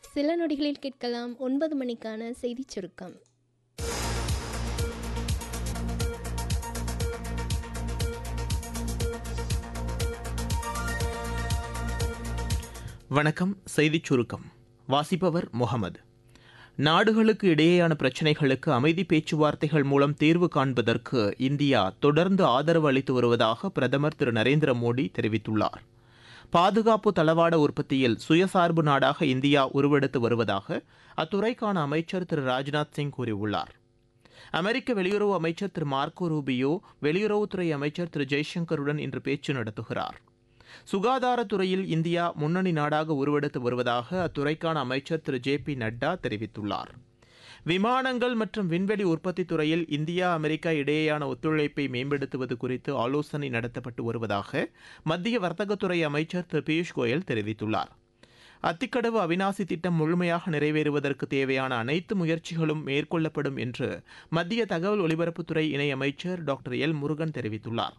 சில நொடிகளில் கேட்கலாம் ஒன்பது மணிக்கான செய்திச் சுருக்கம் வணக்கம் செய்திச் சுருக்கம் வாசிப்பவர் முகமது நாடுகளுக்கு இடையேயான பிரச்சினைகளுக்கு அமைதி பேச்சுவார்த்தைகள் மூலம் தீர்வு காண்பதற்கு இந்தியா தொடர்ந்து ஆதரவு அளித்து வருவதாக பிரதமர் திரு நரேந்திர மோடி தெரிவித்துள்ளார் பாதுகாப்பு தளவாட உற்பத்தியில் சுயசார்பு நாடாக இந்தியா உருவெடுத்து வருவதாக அத்துறைக்கான அமைச்சர் திரு ராஜ்நாத் சிங் கூறியுள்ளார் அமெரிக்க வெளியுறவு அமைச்சர் திரு மார்க்கோ ரூபியோ வெளியுறவுத்துறை அமைச்சர் திரு ஜெய்சங்கருடன் இன்று பேச்சு நடத்துகிறார் சுகாதாரத்துறையில் இந்தியா முன்னணி நாடாக உருவெடுத்து வருவதாக அத்துறைக்கான அமைச்சர் திரு ஜே பி நட்டா தெரிவித்துள்ளார் விமானங்கள் மற்றும் விண்வெளி உற்பத்தி துறையில் இந்தியா அமெரிக்கா இடையேயான ஒத்துழைப்பை மேம்படுத்துவது குறித்து ஆலோசனை நடத்தப்பட்டு வருவதாக மத்திய வர்த்தகத்துறை அமைச்சர் திரு பியூஷ் கோயல் தெரிவித்துள்ளார் அத்திக்கடவு அவினாசி திட்டம் முழுமையாக நிறைவேறுவதற்கு தேவையான அனைத்து முயற்சிகளும் மேற்கொள்ளப்படும் என்று மத்திய தகவல் ஒலிபரப்புத்துறை இணையமைச்சர் டாக்டர் எல் முருகன் தெரிவித்துள்ளார்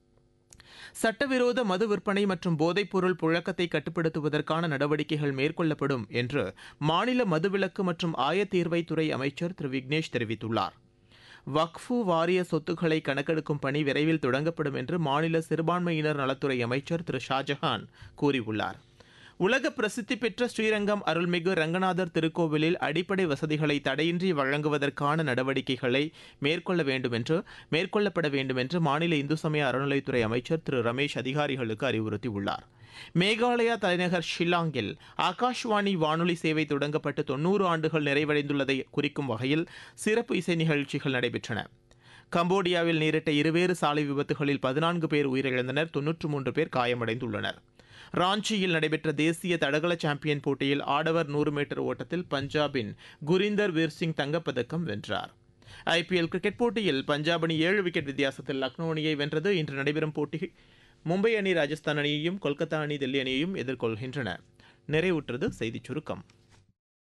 சட்டவிரோத மது விற்பனை மற்றும் போதைப்பொருள் புழக்கத்தை கட்டுப்படுத்துவதற்கான நடவடிக்கைகள் மேற்கொள்ளப்படும் என்று மாநில மதுவிலக்கு மற்றும் ஆயத்தீர்வைத்துறை அமைச்சர் திரு விக்னேஷ் தெரிவித்துள்ளார் வக்ஃபு வாரிய சொத்துக்களை கணக்கெடுக்கும் பணி விரைவில் தொடங்கப்படும் என்று மாநில சிறுபான்மையினர் நலத்துறை அமைச்சர் திரு ஷாஜஹான் கூறியுள்ளார் உலக பிரசித்தி பெற்ற ஸ்ரீரங்கம் அருள்மிகு ரங்கநாதர் திருக்கோவிலில் அடிப்படை வசதிகளை தடையின்றி வழங்குவதற்கான நடவடிக்கைகளை மேற்கொள்ள வேண்டும் என்று மேற்கொள்ளப்பட வேண்டும் என்று மாநில இந்து சமய அறநிலைத்துறை அமைச்சர் திரு ரமேஷ் அதிகாரிகளுக்கு அறிவுறுத்தியுள்ளார் மேகாலயா தலைநகர் ஷில்லாங்கில் ஆகாஷ்வாணி வானொலி சேவை தொடங்கப்பட்டு தொன்னூறு ஆண்டுகள் நிறைவடைந்துள்ளதை குறிக்கும் வகையில் சிறப்பு இசை நிகழ்ச்சிகள் நடைபெற்றன கம்போடியாவில் நேரிட்ட இருவேறு சாலை விபத்துகளில் பதினான்கு பேர் உயிரிழந்தனர் தொன்னூற்று மூன்று பேர் காயமடைந்துள்ளனர் ராஞ்சியில் நடைபெற்ற தேசிய தடகள சாம்பியன் போட்டியில் ஆடவர் நூறு மீட்டர் ஓட்டத்தில் பஞ்சாபின் குரிந்தர் வீர் சிங் தங்கப்பதக்கம் வென்றார் ஐபிஎல் கிரிக்கெட் போட்டியில் பஞ்சாப் அணி ஏழு விக்கெட் வித்தியாசத்தில் லக்னோ அணியை வென்றது இன்று நடைபெறும் போட்டி மும்பை அணி ராஜஸ்தான் அணியையும் கொல்கத்தா அணி டெல்லி அணியையும் எதிர்கொள்கின்றன நிறைவுற்றது செய்திச் சுருக்கம்